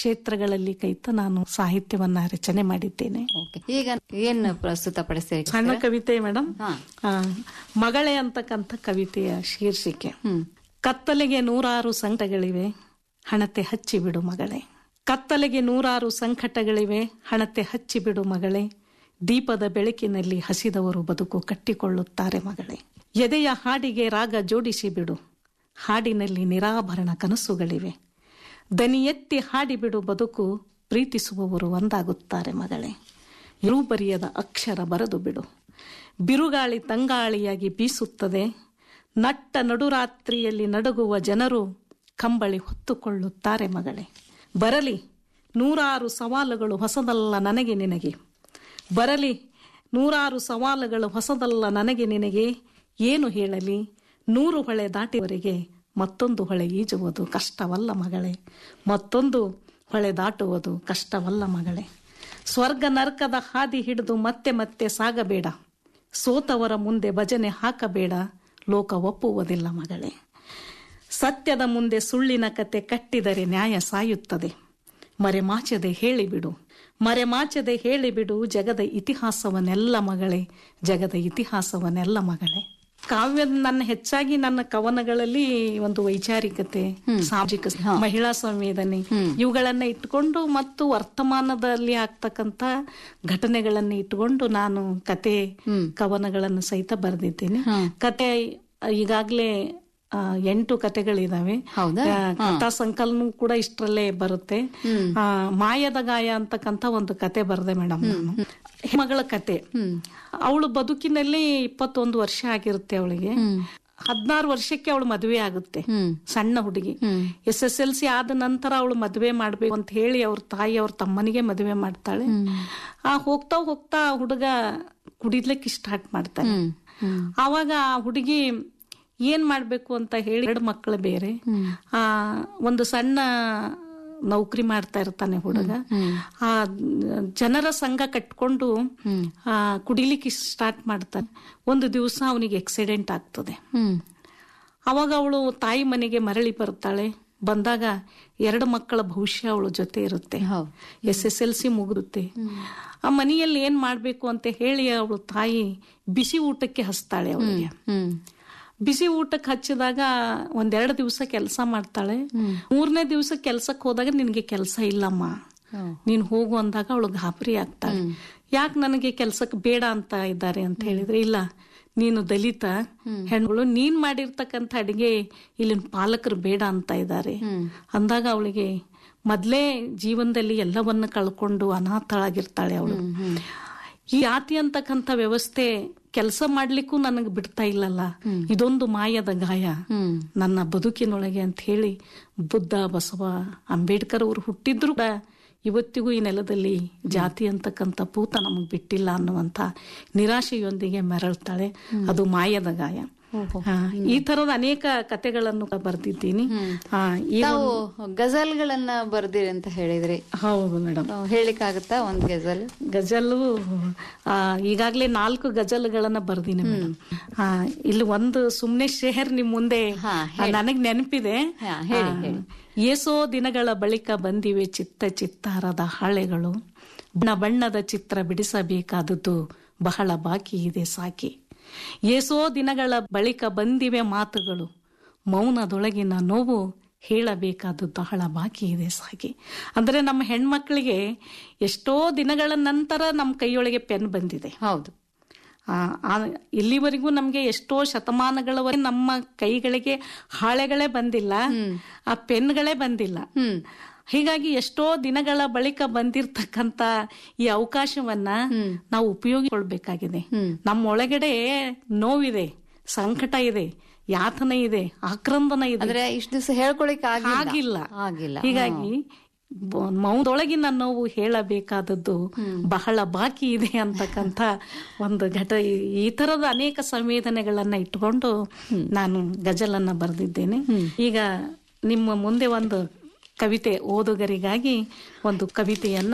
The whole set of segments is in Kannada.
ಕ್ಷೇತ್ರಗಳಲ್ಲಿ ಕೈತ ನಾನು ಸಾಹಿತ್ಯವನ್ನ ರಚನೆ ಮಾಡಿದ್ದೇನೆ ಓಕೆ ಈಗ ಏನ್ ಪ್ರಸ್ತುತ ಪಡಿಸ್ತೀರಿ ಸಣ್ಣ ಕವಿತೆ ಮೇಡಮ್ ಹಾ. ಮಗಳೇ ಅಂತಕ್ಕಂಥ ಕವಿತೆಯ ಶೀರ್ಷಿಕೆ ಹ್ಮ್ ಕತ್ತಲೆಗೆ ನೂರಾರು ಸಂಕಟಗಳಿವೆ ಹಣತೆ ಹಚ್ಚಿಬಿಡು ಮಗಳೇ ಕತ್ತಲೆಗೆ ನೂರಾರು ಸಂಕಟಗಳಿವೆ ಹಣತೆ ಹಚ್ಚಿಬಿಡು ಮಗಳೇ ದೀಪದ ಬೆಳಕಿನಲ್ಲಿ ಹಸಿದವರು ಬದುಕು ಕಟ್ಟಿಕೊಳ್ಳುತ್ತಾರೆ ಮಗಳೇ ಎದೆಯ ಹಾಡಿಗೆ ರಾಗ ಜೋಡಿಸಿ ಬಿಡು ಹಾಡಿನಲ್ಲಿ ನಿರಾಭರಣ ಕನಸುಗಳಿವೆ ದನಿ ಎತ್ತಿ ಹಾಡಿಬಿಡು ಬದುಕು ಪ್ರೀತಿಸುವವರು ಒಂದಾಗುತ್ತಾರೆ ಮಗಳೇ ಇರು ಬರಿಯದ ಅಕ್ಷರ ಬರೆದು ಬಿಡು ಬಿರುಗಾಳಿ ತಂಗಾಳಿಯಾಗಿ ಬೀಸುತ್ತದೆ ನಟ್ಟ ನಡುರಾತ್ರಿಯಲ್ಲಿ ನಡುಗುವ ಜನರು ಕಂಬಳಿ ಹೊತ್ತುಕೊಳ್ಳುತ್ತಾರೆ ಮಗಳೇ ಬರಲಿ ನೂರಾರು ಸವಾಲುಗಳು ಹೊಸದಲ್ಲ ನನಗೆ ನಿನಗೆ ಬರಲಿ ನೂರಾರು ಸವಾಲುಗಳು ಹೊಸದಲ್ಲ ನನಗೆ ನಿನಗೆ ಏನು ಹೇಳಲಿ ನೂರು ಹೊಳೆ ದಾಟಿವರೆಗೆ ಮತ್ತೊಂದು ಹೊಳೆ ಈಜುವುದು ಕಷ್ಟವಲ್ಲ ಮಗಳೇ ಮತ್ತೊಂದು ಹೊಳೆ ದಾಟುವುದು ಕಷ್ಟವಲ್ಲ ಮಗಳೇ ಸ್ವರ್ಗ ನರ್ಕದ ಹಾದಿ ಹಿಡಿದು ಮತ್ತೆ ಮತ್ತೆ ಸಾಗಬೇಡ ಸೋತವರ ಮುಂದೆ ಭಜನೆ ಹಾಕಬೇಡ ಲೋಕ ಒಪ್ಪುವುದಿಲ್ಲ ಮಗಳೇ ಸತ್ಯದ ಮುಂದೆ ಸುಳ್ಳಿನ ಕತೆ ಕಟ್ಟಿದರೆ ನ್ಯಾಯ ಸಾಯುತ್ತದೆ ಮರೆಮಾಚದೆ ಹೇಳಿಬಿಡು ಮರೆಮಾಚದೆ ಹೇಳಿಬಿಡು ಜಗದ ಇತಿಹಾಸವನ್ನೆಲ್ಲ ಮಗಳೇ ಜಗದ ಇತಿಹಾಸವನ್ನೆಲ್ಲ ಮಗಳೇ ಕಾವ್ಯ ನನ್ನ ಹೆಚ್ಚಾಗಿ ನನ್ನ ಕವನಗಳಲ್ಲಿ ಒಂದು ವೈಚಾರಿಕತೆ ಸಾಮಾಜಿಕ ಮಹಿಳಾ ಸಂವೇದನೆ ಇವುಗಳನ್ನ ಇಟ್ಕೊಂಡು ಮತ್ತು ವರ್ತಮಾನದಲ್ಲಿ ಆಗ್ತಕ್ಕಂತ ಘಟನೆಗಳನ್ನ ಇಟ್ಕೊಂಡು ನಾನು ಕತೆ ಕವನಗಳನ್ನು ಸಹಿತ ಬರೆದಿದ್ದೇನೆ ಕತೆ ಈಗಾಗ್ಲೇ ಆ, ಎಂಟು ಕತೆಗಳಿದಾವೆ ಹೌದಾ? ಆ, ಕಥಾ ಸಂಕಲನ ಕೂಡ ಇಷ್ಟರಲ್ಲೇ ಬರುತ್ತೆ ಆ, ಮಾಯದ ಗಾಯ ಅಂತಕ್ಕಂತ ಒಂದು ಕತೆ ಬರೆದೆ ಮೇಡಮ್ ನಾನು ಮಗಳ ಕತೆ ಅವಳು ಬದುಕಿನಲ್ಲಿ ಇಪ್ಪತ್ತೊಂದು ವರ್ಷ ಆಗಿರುತ್ತೆ ಅವಳಿಗೆ ಹದಿನಾರು ವರ್ಷಕ್ಕೆ ಅವಳು ಮದುವೆ ಆಗುತ್ತೆ ಸಣ್ಣ ಹುಡುಗಿ ಎಸ್ ಎಸ್ ಎಲ್ ಸಿ ಆದ ನಂತರ ಅವಳು ಮದುವೆ ಮಾಡ್ಬೇಕು ಅಂತ ಹೇಳಿ ಅವ್ರ ತಾಯಿ ಅವ್ರ ತಮ್ಮನಿಗೆ ಮದುವೆ ಮಾಡ್ತಾಳೆ ಆ ಹೋಗ್ತಾ ಹೋಗ್ತಾ ಆ ಹುಡುಗ ಕುಡಿಲಿಕ್ಕೆ ಸ್ಟಾರ್ಟ್ ಮಾಡ್ತಾನೆ ಆವಾಗ ಆ ಹುಡುಗಿ ಏನ್ ಮಾಡ್ಬೇಕು ಅಂತ ಹೇಳಿ ಎರಡು ಮಕ್ಕಳು ಬೇರೆ ಆ ಒಂದು ಸಣ್ಣ ನೌಕರಿ ಮಾಡ್ತಾ ಇರ್ತಾನೆ ಹುಡುಗ ಆ ಜನರ ಸಂಘ ಕಟ್ಕೊಂಡು ಆ ಕುಡಿಲಿಕ್ಕೆ ಸ್ಟಾರ್ಟ್ ಮಾಡ್ತಾನೆ ಒಂದು ದಿವಸ ಅವನಿಗೆ ಆಕ್ಸಿಡೆಂಟ್ ಆಗ್ತದೆ ಹ್ಮ್ ಅವಾಗ ಅವಳು ತಾಯಿ ಮನೆಗೆ ಮರಳಿ ಬರ್ತಾಳೆ ಬಂದಾಗ ಎರಡು ಮಕ್ಕಳ ಭವಿಷ್ಯ ಅವಳ ಜೊತೆ ಇರುತ್ತೆ ಹೌದು. ಎಸ್ ಎಸ್ ಎಲ್ ಸಿ ಮುಗಿರುತ್ತೆ ಆ ಮನೆಯಲ್ಲಿ ಏನ್ ಮಾಡ್ಬೇಕು ಅಂತ ಹೇಳಿ ಅವಳು ತಾಯಿ ಬಿಸಿ ಊಟಕ್ಕೆ ಹಸ್ತಾಳೆ ಅವಳಿಗೆ ಹ್ಮ್ ಬಿಸಿ ಊಟಕ್ಕೆ ಹಚ್ಚಿದಾಗ ಒಂದೆರಡು ದಿವಸ ಕೆಲಸ ಮಾಡ್ತಾಳೆ ಮೂರನೇ ದಿವಸ ಕೆಲ್ಸಕ್ಕೆ ಹೋದಾಗ ನಿನಗೆ ಕೆಲಸ ಇಲ್ಲಮ್ಮ ಹ್ಮ್. ನೀನ್ ಹೋಗು ಅಂದಾಗ ಅವಳು ಗಾಬರಿ ಆಗ್ತಾಳೆ ಯಾಕೆ ನನಗೆ ಕೆಲ್ಸಕ್ಕೆ ಬೇಡ ಅಂತ ಇದ್ದಾರೆ ಅಂತ ಹೇಳಿದ್ರೆ ಇಲ್ಲ ನೀನು ದಲಿತ ಹೆಣ್ಗಳು ನೀನ್ ಮಾಡಿರ್ತಕ್ಕಂಥ ಅಡಿಗೆ ಇಲ್ಲಿನ ಪಾಲಕರು ಬೇಡ ಅಂತ ಇದ್ದಾರೆ ಅಂದಾಗ ಅವಳಿಗೆ ಮೊದ್ಲೇ ಜೀವನದಲ್ಲಿ ಎಲ್ಲವನ್ನ ಕಳ್ಕೊಂಡು ಅನಾಥಳಾಗಿರ್ತಾಳೆ ಅವಳು ಈ ಜಾತಿ ಅಂತಕ್ಕಂಥ ವ್ಯವಸ್ಥೆ ಕೆಲಸ ಮಾಡ್ಲಿಕ್ಕೂ ನನಗೆ ಬಿಡ್ತಾ ಇಲ್ಲಲ್ಲ ಇದೊಂದು ಮಾಯದ ಗಾಯ ನನ್ನ ಬದುಕಿನೊಳಗೆ ಅಂತ ಹೇಳಿ ಬುದ್ಧ ಬಸವ ಅಂಬೇಡ್ಕರ್ ಅವರು ಹುಟ್ಟಿದ್ರು ಕೂಡ ಇವತ್ತಿಗೂ ಈ ನೆಲದಲ್ಲಿ ಜಾತಿ ಅಂತಕ್ಕಂಥ ಪೂತ ನಮಗ್ ಬಿಟ್ಟಿಲ್ಲ ಅನ್ನುವಂಥ ನಿರಾಶೆಯೊಂದಿಗೆ ಮೆರಳ್ತಾಳೆ ಅದು ಮಾಯದ ಗಾಯ ಆ, ಈ ತರದ ಅನೇಕ ಕತೆಗಳನ್ನು ಬರೆದಿದ್ದೀನಿ ಆ, ಈ ತಾವು ಗಜಲ್ಗಳನ್ನ ಬರ್ದಿರಿ ಅಂತ ಹೇಳಿದ್ರಿ ಹೌದು ಮೇಡಮ್ ತಾವು ಹೇಳಿಕ್ಕಾಗತ್ತಾ ಒಂದ್ ಗಜಲ್ ಗಜಲು ಆ, ಈಗಾಗ್ಲೇ ನಾಲ್ಕು ಗಜಲ್ಗಳನ್ನ ಬರ್ದೀನಿ ಮೇಡಮ್ ಆ, ಇಲ್ಲಿ ಒಂದು ಸುಮ್ನೆ ಶೇಹರ್ ನಿಮ್ ಮುಂದೆ ಹಾ, ಆ, ನನಗ್ ನೆನಪಿದೆ ಹಾ, ಹೇಳಿ, ಆ, ಹೇಳಿ. ಏಸೋ ದಿನಗಳ ಬಳಿಕ ಬಂದಿವೆ ಚಿತ್ತ ಚಿತ್ತಾರದ ಹಾಳೆಗಳು ಬಣ್ಣ ಬಣ್ಣದ ಚಿತ್ರ ಬಿಡಿಸಬೇಕಾದದ್ದು ಬಹಳ ಬಾಕಿ ಇದೆ ಸಾಕಿ ಏಸೋ ದಿನಗಳ ಬಳಿಕ ಬಂದಿವೆ ಮಾತುಗಳು ಮೌನದೊಳಗಿನ ನೋವು ಹೇಳಬೇಕಾದದ್ದು ಬಹಳ ಬಾಕಿ ಇದೆ ಸಾಕಿ ಅಂದ್ರೆ ನಮ್ಮ ಹೆಣ್ಮಕ್ಳಿಗೆ ಎಷ್ಟೋ ದಿನಗಳ ನಂತರ ನಮ್ಮ ಕೈಯೊಳಗೆ ಪೆನ್ ಬಂದಿದೆ ಹೌದು ಆ, ಆ, ಇಲ್ಲಿವರೆಗೂ ನಮ್ಗೆ ಎಷ್ಟೋ ಶತಮಾನಗಳವರೆಗೆ ನಮ್ಮ ಕೈಗಳಿಗೆ ಹಾಳೆಗಳೇ ಬಂದಿಲ್ಲ ಆ ಪೆನ್ಗಳೇ ಬಂದಿಲ್ಲ ಹ್ಮ್ ಹೀಗಾಗಿ ಎಷ್ಟೋ ದಿನಗಳ ಬಳಿಕ ಬಂದಿರತಕ್ಕಂತ ಈ ಅವಕಾಶವನ್ನ ನಾವು ಉಪಯೋಗಿಸ್ಕೊಳ್ಬೇಕಾಗಿದೆ ನಮ್ಮ ಒಳಗಡೆ ನೋವಿದೆ ಸಂಕಟ ಇದೆ ಯಾತನೆ ಇದೆ ಆಕ್ರಂದನ ಇದೆ ಅಂದ್ರೆ ಇಷ್ಟ ದಿವಸ ಹೇಳ್ಕೊಳಿಕ್ ಆಗಿಲ್ಲ ಆಗಿಲ್ಲ ಆಗಿಲ್ಲ ಹೀಗಾಗಿ ಬ- ಮೌನದೊಳಗಿನ ನೋವು ಹೇಳಬೇಕಾದದ್ದು ಬಹಳ ಬಾಕಿ ಇದೆ ಅಂತಕ್ಕಂಥ ಒಂದು ಘಟ ಈ- ಈ ತರದ ಅನೇಕ ಸಂವೇದನೆಗಳನ್ನ ಇಟ್ಕೊಂಡು ನಾನು ಗಜಲನ್ನ ಬರೆದಿದ್ದೇನೆ ಈಗ ನಿಮ್ಮ ಮುಂದೆ ಒಂದು ಕವಿತೆ ಓದುಗರಿಗಾಗಿ ಒಂದು ಕವಿತೆಯನ್ನ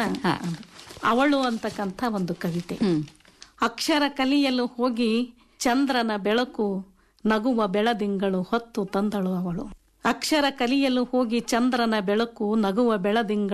ಅವಳು ಅಂತಕ್ಕಂಥ ಒಂದು ಕವಿತೆ ಹ್ಮ್ ಅಕ್ಷರ ಕಲಿಯಲು ಹೋಗಿ ಚಂದ್ರನ ಬೆಳಕು ನಗುವ ಬೆಳದಿಂಗಳು ಹೊತ್ತು ತಂದಳು ಅವಳು ಅಕ್ಷರ ಕಲಿಯಲು ಹೋಗಿ ಚಂದ್ರನ ಬೆಳಕು ನಗುವ ಬೆಳದಿಂಗಳು